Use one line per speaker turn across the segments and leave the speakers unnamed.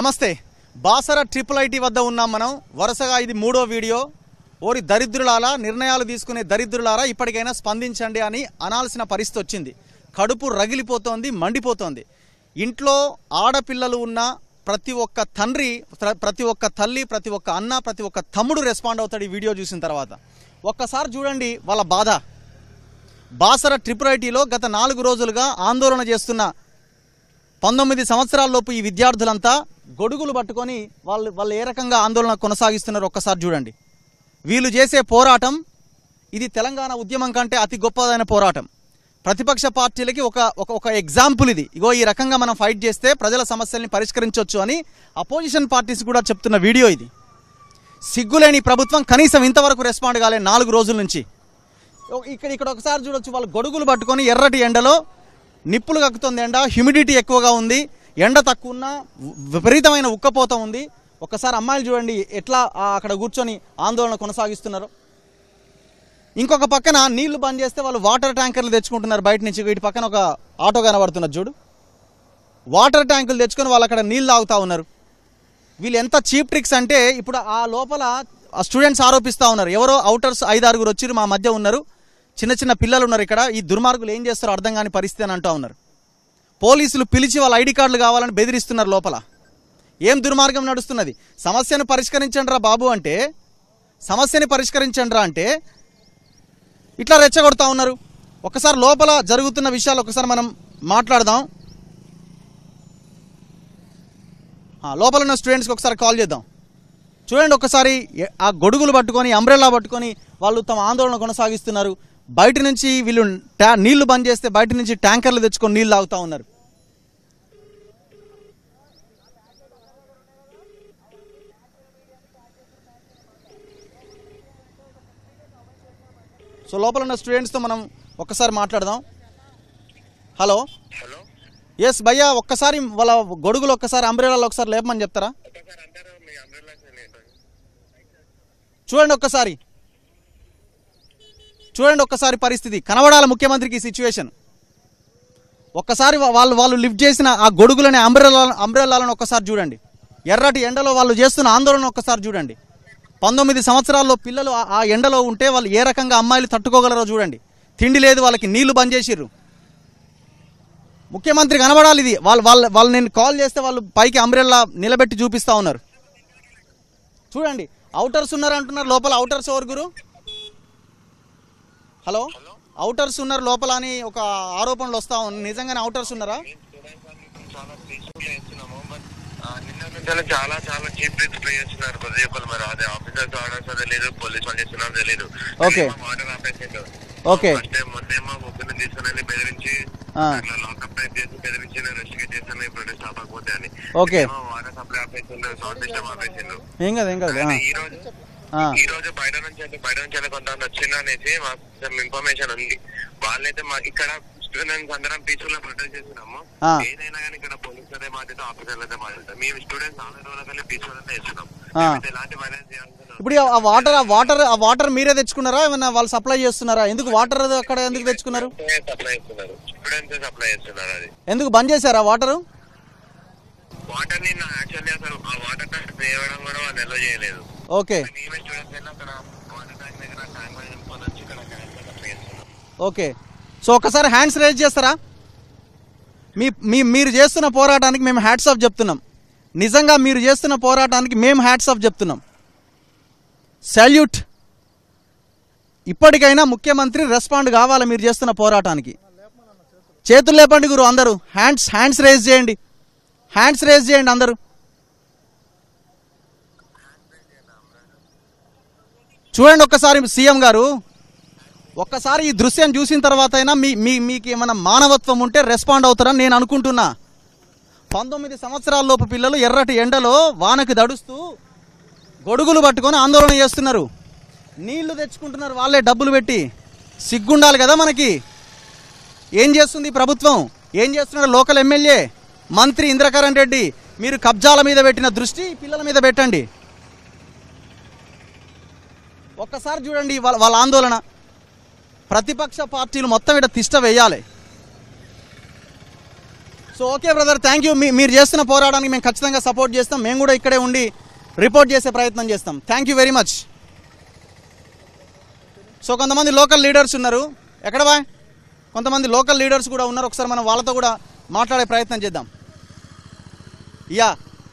నమస్తే Basara triple IT వద్ద ఉన్నాం మనం వరుసగా ఇది మూడో వీడియో ఓరి దరిద్రులారా నిర్ణయాలు తీసుకునే దరిద్రులారా ఇప్పటికైనా స్పందించండి అని అనాల్సిన పరిస్థితి వచ్చింది కడుపు రగిలిపోతోంది మండిపోతోంది ఇంట్లో ఆడపిల్లలు ఉన్న ప్రతి ఒక్క తండ్రి ప్ర- ప్రతి ఒక్క తల్లి ప్రతి ఒక్క అన్న ప్రతి ఒక్క తమ్ముడు రెస్పాండ్ అవుతాడు ఈ వీడియో చూసిన తర్వాత ఒక్కసారి చూడండి వాళ్ళ బాధ బాసర ట్రిపుల్ ఐటీలో గత నాలుగు రోజులుగా ఆందోళన చేస్తున్న పంతొమ్మిది సంవత్సరాల్లోపు ఈ విద్యార్థులంతా గొడుగులు పట్టుకొని వాళ్ళు వాళ్ళు ఏ రకంగా ఆందోళన కొనసాగిస్తున్నారో ఒక్కసారి చూడండి వీళ్ళు చేసే పోరాటం ఇది తెలంగాణ ఉద్యమం కంటే అతి గొప్పదైన పోరాటం ప్రతిపక్ష పార్టీలకి ఒక ఒక ఒక ఎగ్జాంపుల్ ఇది ఇగో ఈ రకంగా మనం ఫైట్ చేస్తే ప్రజల సమస్యల్ని పరిష్కరించవచ్చు అని అపోజిషన్ పార్టీస్ కూడా చెప్తున్న వీడియో ఇది సిగ్గులేని ప్రభుత్వం కనీసం ఇంతవరకు రెస్పాండ్ కాలే నాలుగు రోజుల నుంచి ఓ- ఇక్కడ ఇక్కడ ఒకసారి చూడొచ్చు వాళ్ళు గొడుగులు పట్టుకొని ఎర్రటి ఎండలో నిప్పులు కక్కుతుంది ఎండ హ్యూమిడిటీ ఎక్కువగా ఉంది ఎండ తక్కువ ఉన్న విపరీతమైన ఉక్కపోత ఉంది ఒకసారి అమ్మాయిలు చూడండి ఎట్లా ఆ అక్కడ కూర్చొని ఆందోళన కొనసాగిస్తున్నారు ఇంకొక పక్కన నీళ్లు బంద్ చేస్తే వాళ్ళు వాటర్ ట్యాంకర్లు తెచ్చుకుంటున్నారు బయట నుంచి వీటి పక్కన ఒక ఆటో కనబడుతున్నది చూడు వాటర్ ట్యాంకులు తెచ్చుకొని వాళ్ళు అక్కడ నీళ్ళు తాగుతా ఉన్నారు వీళ్ళు ఎంత చీప్ ట్రిక్స్ అంటే ఇప్పుడు ఆ లోపల ఆ స్టూడెంట్స్ ఆరోపిస్తూ ఉన్నారు ఎవరో అవుటర్స్ ఐదారుగురు వచ్చి మా మధ్య ఉన్నారు చిన్న చిన్న పిల్లలు ఉన్నారు ఇక్కడ ఈ దుర్మార్గులు ఏం చేస్తారో అర్థం కాని పరిస్థితి అని అంటూ ఉన్నారు పోలీసులు పిలిచి వాళ్ళ ఐడి కార్డులు కావాలని బెదిరిస్తున్నారు లోపల ఏం దుర్మార్గం నడుస్తున్నది సమస్యను పరిష్కరించండి రా బాబు అంటే సమస్యని పరిష్కరించండి రా అంటే ఇట్లా రెచ్చగొడతా ఉన్నారు ఒకసారి లోపల జరుగుతున్న విషయాలు ఒకసారి మనం మాట్లాడదాం ఆ, లోపల ఉన్న స్టూడెంట్స్కి ఒకసారి కాల్ చేద్దాం చూడండి ఒకసారి ఎ- ఆ గొడుగులు పట్టుకొని అంబ్రెల్లా పట్టుకొని వాళ్ళు తమ ఆందోళన కొనసాగిస్తున్నారు బయట నుంచి వీళ్ళు ట్యా నీళ్లు బంద్ చేస్తే బయట నుంచి ట్యాంకర్లు తెచ్చుకొని నీళ్లు తాగుతా ఉన్నారు సో లోపల ఉన్న స్టూడెంట్స్తో మనం ఒక్కసారి మాట్లాడదాం హలో
హలో
ఎస్ భయ్యా ఒక్కసారి వాళ్ళ గొడుగులు ఒక్కసారి అంబ్రెలాలు ఒకసారి లేపమని చెప్తారా
ఒకసారి అంటారు మీ అంబ్రెల్లాస్ ఏంటండి
చూడండి ఒక్కసారి చూడండి ఒక్కసారి పరిస్థితి కనబడాలి ముఖ్యమంత్రికి ఈ సిచ్యువేషన్ ఒక్కసారి వా- వాళ్ళు వాళ్ళు లిఫ్ట్ చేసిన ఆ గొడుగులని అంబ్రెలా అంబ్రెల్లాలను ఒక్కసారి చూడండి ఎర్రటి ఎండలో వాళ్ళు చేస్తున్న ఆందోళన ఒక్కసారి చూడండి పంతొమ్మిది సంవత్సరాల్లో పిల్లలు ఆ- ఆ ఎండలో ఉంటే వాళ్ళు ఏ రకంగా అమ్మాయిలు తట్టుకోగలరో చూడండి తిండి లేదు వాళ్ళకి నీళ్లు బంద్ చేసిర్రు ముఖ్యమంత్రి కనబడాలి ఇది వాళ్ళు వాళ్ళు వాళ్ళు నేను కాల్ చేస్తే వాళ్ళు పైకి అంబ్రెల్లా నిలబెట్టి చూపిస్తా ఉన్నారు చూడండి అవుటర్స్ ఉన్నారు అంటున్నారు లోపల అవుటర్స్ ఎవరు గురు హలో అవుటర్స్ ఉన్నారు లోపల అని ఒక ఆరోపణలు వస్తా ఉన్నాయి నిజంగానే అవుటర్స్ ఉన్నారా
మేము స్టూడెంట్స్ అందరం చాలా పీస్ఫుల్ చేస్తున్నాము బట్ నిన్న నుంచి చాలా చాలా చీప్ రేట్స్ ప్లే చేస్తున్నారు ప్రతి ఒక్కరు మరి అదే ఆఫీసర్స్ ఆర్డర్స్ తెలియదు పోలీస్ వాళ్ళు చేస్తున్నారు తెలియదు
Okay.
ఆర్డర్ ఆపేసిండు
ఓకే
ఫస్ట్ టైం మొన్నేమో ఒక్కరిని తీసుకుని బెదిరించి
ఆ.
అట్లా లాకప్ టైప్ చేసి బెదిరించి నేను రెస్టిగేట్ చేస్తాను ప్రొటెస్ట్ ఆపకపోతే అని
ఓకే
వాటర్ సప్లై ఆపేసిండు సౌండ్ సిస్టమ్ ఆపేసిండు
ఏం కదా ఏం కదా
అయితే ఈ రోజు ఈ రోజు బయట నుంచి అయితే బయట నుంచి అయితే కొంత వచ్చింది అనేసి మాకు ఇన్ఫర్మేషన్ ఉంది వాళ్ళైతే మా ఇక్కడ స్టూడెంట్స్ అందరం పీస్ఫుల్ గా ప్రొటెస్ట్ చేస్తున్నాము
ఆ.
ఏదైనా కానీ ఇక్కడ పోలీస్ అదే బాధ్యత ఆఫీసర్లు అయితే బాధ్యత మేము స్టూడెంట్స్ నాలుగు రోజులకల్లా పీస్ఫుల్ అయితే చేస్తున్నాం
ఆ.
మేమైతే ఎలాంటి వైలెన్స్ చేయాలనుకున్నాం
ఇప్పుడు ఆ వాటర్ ఆ వాటర్ ఆ వాటర్ మీరే తెచ్చుకున్నారా ఏమన్నా వాళ్ళు సప్లై చేస్తున్నారా ఎందుకు వాటర్ అక్కడ ఎందుకు తెచ్చుకున్నారు
సప్లై చేస్తున్నారు స్టూడెంట్స్ సప్లై చేస్తున్నారు అది
ఎందుకు బంద్ చేశారా వాటర్
వాటర్ ని యాక్చువల్లీ అసలు ఆ వాటర్ ట్యాంక్ వేయడం కూడా వాళ్ళు ఎల్లో చేయలేదు
ఓకే
మేమే స్టూడెంట్స్ వెళ్ళి అక్కడ వాటర్ ట్యాంక్ దగ్గర ట్యాంక్ నింపుకొని వచ్చి ఇక్కడ ట్యాంక్ సప్లై చేస్తున్నాం
ఓకే సో ఒకసారి హ్యాండ్స్ రేజ్ చేస్తారా మీ మీ మీరు చేస్తున్న పోరాటానికి మేము హ్యాట్స్ ఆఫ్ చెప్తున్నాం నిజంగా మీరు చేస్తున్న పోరాటానికి మేము హ్యాట్స్ ఆఫ్ చెప్తున్నాం సాల్యూట్ ఇప్పటికైనా ముఖ్యమంత్రి రెస్పాండ్ కావాలి మీరు చేస్తున్న పోరాటానికి చేతులు లేపండి గురు అందరూ హ్యాండ్స్ హ్యాండ్స్ రేజ్ చేయండి హ్యాండ్స్ రేజ్ చేయండి అందరూ చూడండి ఒక్కసారి సీఎం గారు ఒక్కసారి ఈ దృశ్యం చూసిన తర్వాత అయినా మీ మీ మీకు ఏమైనా మానవత్వం ఉంటే రెస్పాండ్ అవుతారని నేను అనుకుంటున్నా పంతొమ్మిది సంవత్సరాలలోపు పిల్లలు ఎర్రటి ఎండలో వానకి దడుస్తూ గొడుగులు పట్టుకొని ఆందోళన చేస్తున్నారు నీళ్లు తెచ్చుకుంటున్నారు వాళ్ళే డబ్బులు పెట్టి సిగ్గుండాలి కదా మనకి ఏం చేస్తుంది ఈ ప్రభుత్వం ఏం చేస్తున్నాడు లోకల్ ఎమ్మెల్యే మంత్రి ఇంద్రకరణ్ రెడ్డి మీరు కబ్జాల మీద పెట్టిన దృష్టి ఈ పిల్లల మీద పెట్టండి ఒక్కసారి చూడండి వాళ్ళ వాళ్ళ ఆందోళన ప్రతిపక్ష పార్టీలు మొత్తం ఇక్కడ తిష్ట వేయాలి so okay brother thank you మీరు చేస్తున్న పోరాటానికి మేము ఖచ్చితంగా సపోర్ట్ చేస్తాం మేము కూడా ఇక్కడే ఉండి రిపోర్ట్ చేసే ప్రయత్నం చేస్తాం thank you very much so కొంతమంది లోకల్ లీడర్స్ ఉన్నారు ఎక్కడ బా కొంతమంది లోకల్ లీడర్స్ కూడా ఉన్నారు ఒకసారి మనం వాళ్ళతో కూడా మాట్లాడే ప్రయత్నం చేద్దాం యా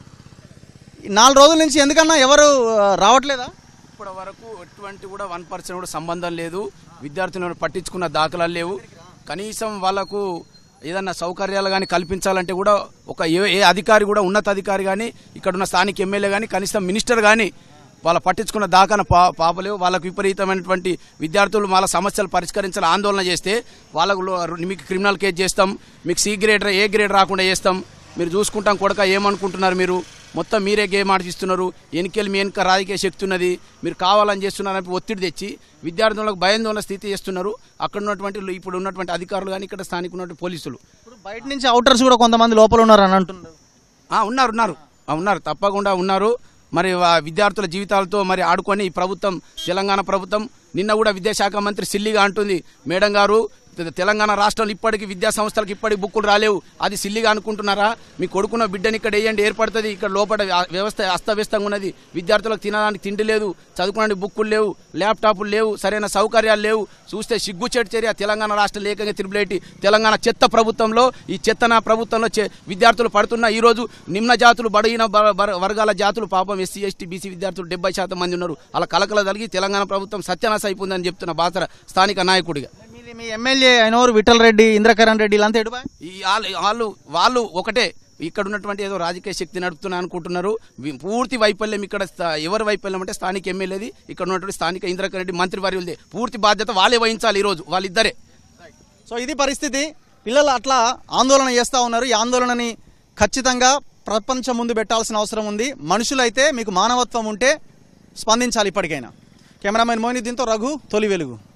ఈ నాలుగు రోజుల నుంచి ఎందుకన్నా ఎవరు ఆ, రావట్లేదా
ఇప్పటి వరకు ఎటువంటి కూడా వన్ పర్సెంట్ కూడా సంబంధం లేదు విద్యార్థులను పట్టించుకున్న దాఖలాలు లేవు కనీసం వాళ్ళకు ఏదన్నా సౌకర్యాలు కానీ కల్పించాలంటే కూడా ఒక ఏ ఏ అధికారి కూడా ఉన్నత అధికారి కానీ ఇక్కడ ఉన్న స్థానిక ఎమ్మెల్యే కానీ కనీసం మినిస్టర్ కానీ వాళ్ళ పట్టించుకున్న దాకాన పా పాపలేవు వాళ్ళకు విపరీతమైనటువంటి విద్యార్థులు వాళ్ళ సమస్యలు పరిష్కరించాలని ఆందోళన చేస్తే వాళ్ళకు లో- మీకు క్రిమినల్ కేసు చేస్తాం మీకు సి గ్రేడ్ ఏ గ్రేడ్ రాకుండా చేస్తాం మీరు చూసుకుంటాం కొడక ఏమనుకుంటున్నారు మీరు మొత్తం మీరే గేమ్ ఆడిస్తున్నారు ఎన్నికలు మీ వెనుక రాజకీయ శక్తి ఉన్నది మీరు కావాలని చేస్తున్నారని ఒత్తిడి తెచ్చి విద్యార్థులకు భయాందోళన స్థితి చేస్తున్నారు అక్కడ ఉన్నటువంటి ఇప్పుడు ఉన్నటువంటి అధికారులు కానీ ఇక్కడ స్థానిక ఉన్నటువంటి పోలీసులు
ఇప్పుడు బయట నుంచి అవుటర్స్ కూడా కొంతమంది లోపల ఉన్నారు అని అంటున్నారు
ఆ, ఉన్నారు ఉన్నారు ఆ, ఉన్నారు తప్పకుండా ఉన్నారు మరి వా- విద్యార్థుల జీవితాలతో మరి ఆడుకొని ఈ ప్రభుత్వం తెలంగాణ ప్రభుత్వం నిన్న కూడా విద్యాశాఖ మంత్రి సిల్లిగా అంటుంది మేడం గారు తె- తెలంగాణ రాష్ట్రంలో ఇప్పటికి విద్యా సంస్థలకు ఇప్పటికి బుక్కులు రాలేవు అది సిల్లిగా అనుకుంటున్నారా మీ కొడుకున్న బిడ్డని ఇక్కడ వేయండి ఏర్పడుతుంది ఇక్కడ లోపల ఆ- వ్యవస్థ అస్తవ్యస్తంగా ఉన్నది విద్యార్థులకు తినడానికి తిండి లేదు చదువుకోవడానికి బుక్కులు లేవు ల్యాప్టాప్లు లేవు సరైన సౌకర్యాలు లేవు చూస్తే సిగ్గుచేటు చర్య తెలంగాణ రాష్ట్ర లేఖంగా తిరుపులేటి తెలంగాణ చెత్త ప్రభుత్వంలో ఈ చెత్తన ప్రభుత్వంలో చె- విద్యార్థులు పడుతున్న ఈ రోజు నిమ్న జాతులు బడిన వర్గాల జాతులు పాపం ఎస్సీ ఎస్టీ బీసీ విద్యార్థులు డెబ్బై శాతం మంది ఉన్నారు అలా కలకల కలిగి తెలంగాణ ప్రభుత్వం సత్యనాశ అయిపోయిందని చెప్తున్న బాసర స్థానిక నాయకుడిగా
మీది మీ ఎమ్మెల్యే అయినవారు విఠల్ రెడ్డి ఇంద్రకరణ్ రెడ్డి వీళ్ళంతా ఎడుబా
ఈ వాళ్ళు వాళ్ళు వాళ్ళు ఒకటే ఇక్కడ ఉన్నటువంటి ఏదో రాజకీయ శక్తి నడుపుతున్నా అనుకుంటున్నారు వి- పూర్తి వైఫల్యం ఇక్కడ స్థా- ఎవరి వైఫల్యం అంటే స్థానిక ఎమ్మెల్యేది ఇక్కడ ఉన్నటువంటి స్థానిక ఇంద్రకరణ్ రెడ్డి మంత్రి వర్యులది పూర్తి బాధ్యత వాళ్ళే వహించాలి ఈ రోజు వాళ్ళిద్దరే
సో ఇది పరిస్థితి పిల్లలు అట్లా ఆందోళన చేస్తూ ఉన్నారు ఈ ఆందోళనని ఖచ్చితంగా ప్రపంచం ముందు పెట్టాల్సిన అవసరం ఉంది మనుషులైతే మీకు మానవత్వం ఉంటే స్పందించాలి ఇప్పటికైనా కెమెరామెన్ మోయినుద్దీన్తో రఘు తొలి వెలుగు